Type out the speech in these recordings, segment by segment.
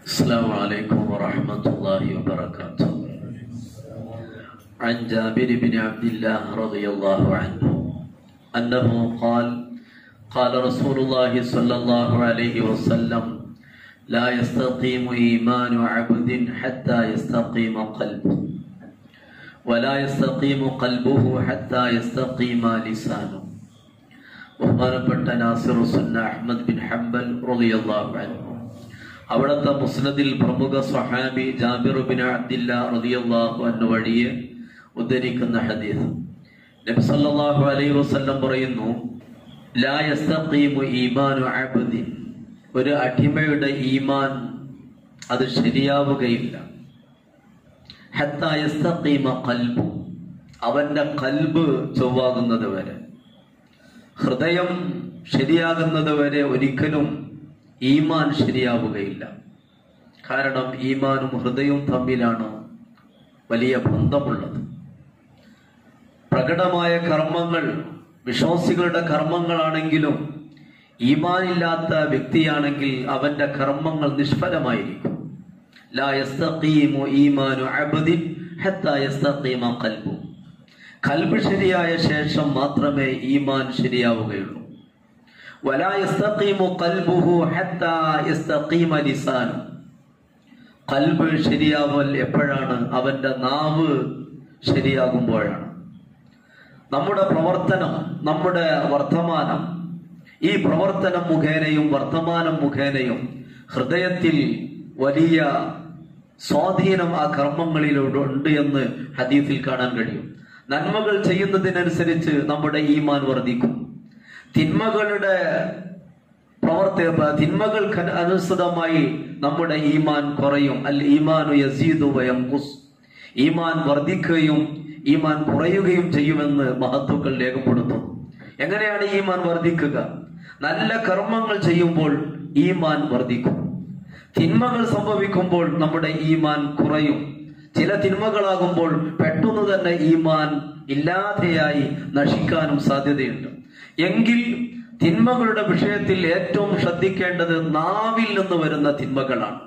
السلام عليكم ورحمة الله وبركاته عن جابر بن عبد الله رضي الله عنه أنه قال قال رسول الله صلى الله عليه وسلم لا يستقيم إيمان عبد حتى يستقيم قلبه ولا يستقيم قلبه حتى يستقيم لسانه ബഹുമാനപ്പെട്ട നാസിറു സുന്ന Ahmad bin Hanbal റളിയല്ലാഹു അൻഹു അവിടുത്തെ മുസ്നദിൽ പ്രമുഖ സ്വഹാബി ജാബിർ ബിൻ അബ്ദില്ല റളിയല്ലാഹു അൻഹു വഴിയെ ഉദ്ധരിക്കുന്ന ഹദീസ് നബി സല്ലല്ലാഹു അലൈഹി വസല്ലം പറയുന്നു ലാ യസ്തഖീമു ഈമാനു അബ്ദിൻ ഒരു അടിമയുടെ ഈമാൻ അത് ശരിയാവുകയില്ല ഹത്താ യസ്തഖീമ ഖൽബു അവന്റെ കൽബ് ചൊവ്വാകുന്നത് വരെ ഹൃദയം ശരിയാകുന്നത് വരെ ഒരിക്കലും ഈമാൻ ശരിയാവുകയില്ല കാരണം ഈമാനും ഹൃദയവും തമ്മിലാണ് വലിയ ബന്ധമുള്ളത് പ്രകടമായ കർമ്മങ്ങൾ വിശ്വാസികളുടെ കർമ്മങ്ങളാണെങ്കിലും ഈമാനില്ലാത്ത വ്യക്തിയാണെങ്കിൽ അവന്റെ കർമ്മങ്ങൾ നിഷ്ഫലമായിരിക്കും ലാ യസ്തഖീമു ഈമാനു അബ്ദിൻ ഹത്താ യസ്തഖീമ ഖൽബു കൽബ് ശരിയായ ശേഷം മാത്രമേ ഈമാൻ ശരിയാവുകയുള്ളൂ വലാ യസ്തഖീമു ഖൽബുഹു ഹത്താ യസ്തഖീമ ലിസാനു കൽബ് ശരിയാവൽ എപ്പോഴാണ് അവന്റെ നാവ് ശരിയാകുമ്പോഴാണ് നമ്മുടെ പ്രവർത്തനം നമ്മുടെ വർത്തമാനം ഈ പ്രവർത്തനം മുഖേനയും വർത്തമാനം മുഖേനയും ഹൃദയത്തിൽ വലിയ സ്വാധീനം ആ കർമ്മങ്ങളിലൂടെ ഉണ്ട് എന്ന് ഹദീസിൽ കാണാൻ കഴിയും നന്മകൾ ചെയ്യുന്നതിനനുസരിച്ച് നമ്മുടെ ഈമാൻ വർദ്ധിക്കും തിന്മകളുടെ പ്രവർത്ത തിന്മകൾക്ക് അനുസൃതമായി നമ്മുടെ ഈമാൻ കുറയും അൽ ഈമാനു യസീദു വയംകുസ് ഈമാൻ വർദ്ധിക്കുകയും ഈമാൻ കുറയുകയും ചെയ്യുമെന്ന് മഹത്വക്കൾ രേഖപ്പെടുത്തും എങ്ങനെയാണ് ഈമാൻ വർദ്ധിക്കുക നല്ല കർമ്മങ്ങൾ ചെയ്യുമ്പോൾ ഈമാൻ വർദ്ധിക്കും തിന്മകൾ സംഭവിക്കുമ്പോൾ നമ്മുടെ ഈമാൻ കുറയും ചില തിന്മകളാകുമ്പോൾ പെട്ടെന്ന് തന്നെ ഈമാൻ ഇല്ലാതെയായി നശിക്കാനും സാധ്യതയുണ്ട് എങ്കിൽ തിന്മകളുടെ വിഷയത്തിൽ ഏറ്റവും ശ്രദ്ധിക്കേണ്ടത് നാവിൽ നിന്ന് വരുന്ന തിന്മകളാണ്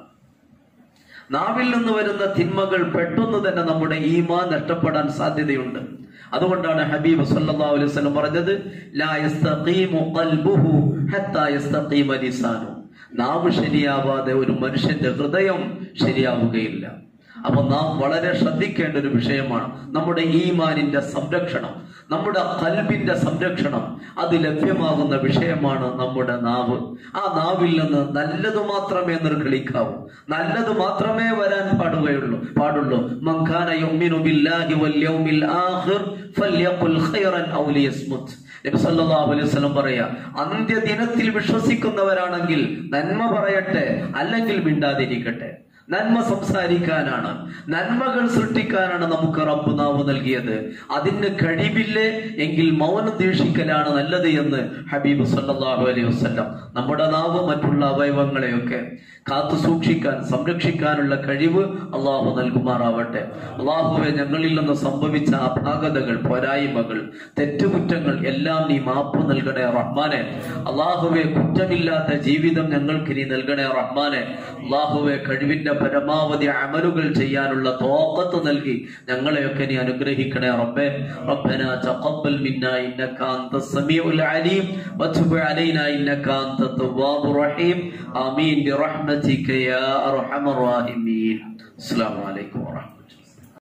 നാവിൽ നിന്ന് വരുന്ന തിന്മകൾ പെട്ടെന്ന് തന്നെ നമ്മുടെ ഈമാൻ നഷ്ടപ്പെടാൻ സാധ്യതയുണ്ട് അതുകൊണ്ടാണ് ഹബീബ് സല്ലല്ലാഹു അലൈഹി വസല്ലം പറഞ്ഞത് ലാ യസ്തഖീമു ഖൽബുഹു ഹത്താ യസ്തഖീമ ലിസാനു നാവ് ശരിയാവാതെ ഒരു മനുഷ്യന്റെ ഹൃദയം ശരിയാവുകയില്ല അപ്പൊ നാം വളരെ ശ്രദ്ധിക്കേണ്ട ഒരു വിഷയമാണ് നമ്മുടെ ഈമാനിന്റെ സംരക്ഷണം നമ്മുടെ കൽബിന്റെ സംരക്ഷണം അത് ലഭ്യമാകുന്ന വിഷയമാണ് നമ്മുടെ നാവ് ആ നാവിൽ നിന്ന് നല്ലത് മാത്രമേ നിർഗളിക്കാവൂ നല്ലത് മാത്രമേ വരാൻ പാടുകയുള്ളൂ പാടുള്ളൂ മങ്കാന യുമിനു ബില്ലാഹി വൽ യൗമിൽ ആഖിർ ഫല്യഖുൽ ഖൈറൻ ഔ ലിയസ്മുത് നബി സല്ലല്ലാഹു അലൈഹി വസല്ലം പറയാ അന്ത്യദിനത്തിൽ വിശ്വസിക്കുന്നവരാണെങ്കിൽ നന്മ പറയട്ടെ അല്ലെങ്കിൽ മിണ്ടാതിരിക്കട്ടെ നന്മ സംസാരിക്കാനാണ് നന്മകൾ സൃഷ്ടിക്കാനാണ് നമുക്ക് റബ്ബ് നാവ് നൽകിയത് അതിന് കഴിവില്ലേ എങ്കിൽ മൗനം ദീക്ഷിക്കലാണ് നല്ലത് എന്ന് ഹബീബ് സല്ലല്ലാഹു അലൈഹി വസല്ലം നമ്മുടെ നാവ് മറ്റുള്ള അവയവങ്ങളെയൊക്കെ കാത്തു സൂക്ഷിക്കാൻ സംരക്ഷിക്കാനുള്ള കഴിവ് അള്ളാഹു നൽകുമാറാവട്ടെ അള്ളാഹുവെ ഞങ്ങളിൽ നിന്ന് സംഭവിച്ച അപാകതകൾ പോരായ്മകൾ തെറ്റുകുറ്റങ്ങൾ എല്ലാം നീ മാപ്പ് നൽകണേ റഹ്മാനെ അള്ളാഹുവെ കുറ്റമില്ലാത്ത ജീവിതം ഞങ്ങൾക്ക് നീ നൽകണേ റഹ്മാനെ അള്ളാഹുവെ കഴിവിന്റെ പരമാവധി അമലുകൾ ചെയ്യാനുള്ള തോക്കത്ത് നൽകി ഞങ്ങളെയൊക്കെ നീ അനുഗ്രഹിക്കണേ റബ്ബേ റബ്ബന തഖബ്ബൽ മിന്നാ ഇന്നക അൻത സമീഉൽ അലീം വതുബ് അലൈനാ ഇന്നക അൻത തവ്വാബുർ റഹീം ആമീൻ ബിറഹ്മതിക യാ അർഹമർ റഹീമീൻ അസ്സലാമു അലൈക്കും വറഹ്മത്തുള്ളാഹി